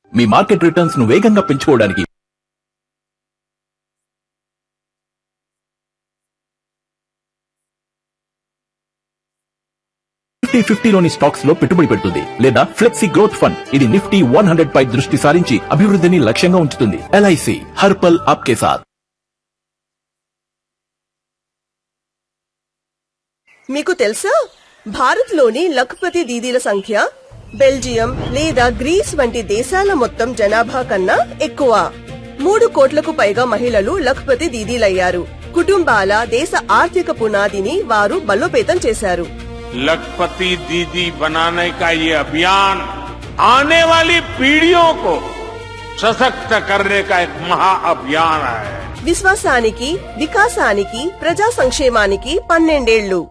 మీ market returns ను వేగంగా పెంచుకోవడానికి నిఫ్టీ ఫిఫ్టీలోని స్టాక్స్ లో పెట్టుబడి పెడుతుంది లేదా ఫ్లెక్సీ గ్రోత్ ఫండ్ ఇది నిఫ్టీ వన్ హండ్రెడ్ పై దృష్టి సారించి అభివృద్ధిని లక్ష్యంగా ఉంచుతుంది ఎల్ఐసి హర్పల్ ఆప్కే సాథ్ మీకు తెలుసా భారత్లోని లఖపతి దీదీల సంఖ్య బెల్జియం లేదా గ్రీస్ వంటి దేశాల మొత్తం జనాభా కన్నా ఎక్కువ మూడు కోట్లకు పైగా మహిళలు లఖపతి దీదీలయ్యారు కుటుంబాల దేశ ఆర్థిక పునాదిని వారు బలోపేతం చేశారు लखपति दीदी बनाने का ये अभियान आने वाली पीढ़ियों को सशक्त करने का एक महा अभियान है విశ్వాసానికి వికాసానికి ప్రజా సంక్షేమానికి పన్నెండేళ్లు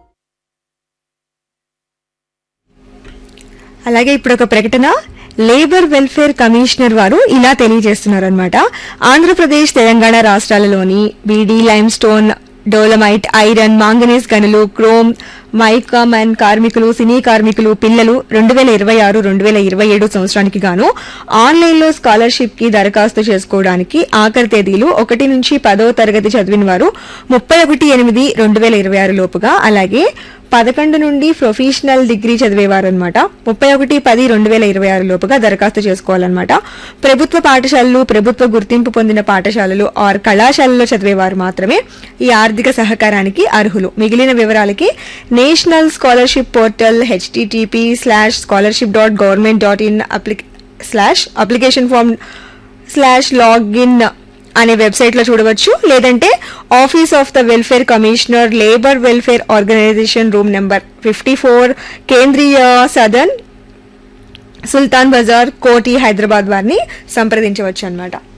అలాగే ఇప్పుడు ఒక ప్రకటన లేబర్ వెల్ఫేర్ కమిషనర్ వారు ఇలా తెలియజేస్తున్నారనమాట ఆంధ్రప్రదేశ్ తెలంగాణ రాష్ట్రాలలోని beedi limestone dolomite iron manganese గనులు క్రోమ్ మైకామన్ కార్మికులు సినీ కార్మికులు పిల్లలు రెండు వేల ఇరవై ఆరు రెండు వేల ఇరవై ఏడు సంవత్సరానికి గాను ఆన్లైన్ లో స్కాలర్షిప్ కి దరఖాస్తు చేసుకోవడానికి ఆఖరి తేదీలు ఒకటి నుంచి పదో తరగతి చదివిన వారు ముప్పై ఒకటి ఎనిమిది రెండు వేల ఇరవై ఆరు లోపుగా అలాగే పదకొండు నుండి ప్రొఫెషనల్ డిగ్రీ చదివేవారు అనమాట ముప్పై ఒకటి పది రెండు వేల ఇరవై ఆరు లోపుగా దరఖాస్తు చేసుకోవాలన్నమాట ప్రభుత్వ పాఠశాలలు ప్రభుత్వ గుర్తింపు పొందిన పాఠశాలలు ఆర్ కళాశాలలో చదివేవారు మాత్రమే ఈ ఆర్థిక సహకారానికి అర్హులు మిగిలిన వివరాలకి national scholarship portal HTTP slash scholarship dot government dot in slash application form slash login అనే వెబ్సైట్ లో చూడవచ్చు లేదంటే office of the welfare commissioner labour welfare organisation room number fifty four Kendriya Sadan సుల్తాన్ బజార్ కోటి హైదరాబాద్ వారిని సంప్రదించవచ్చు అన్నమాట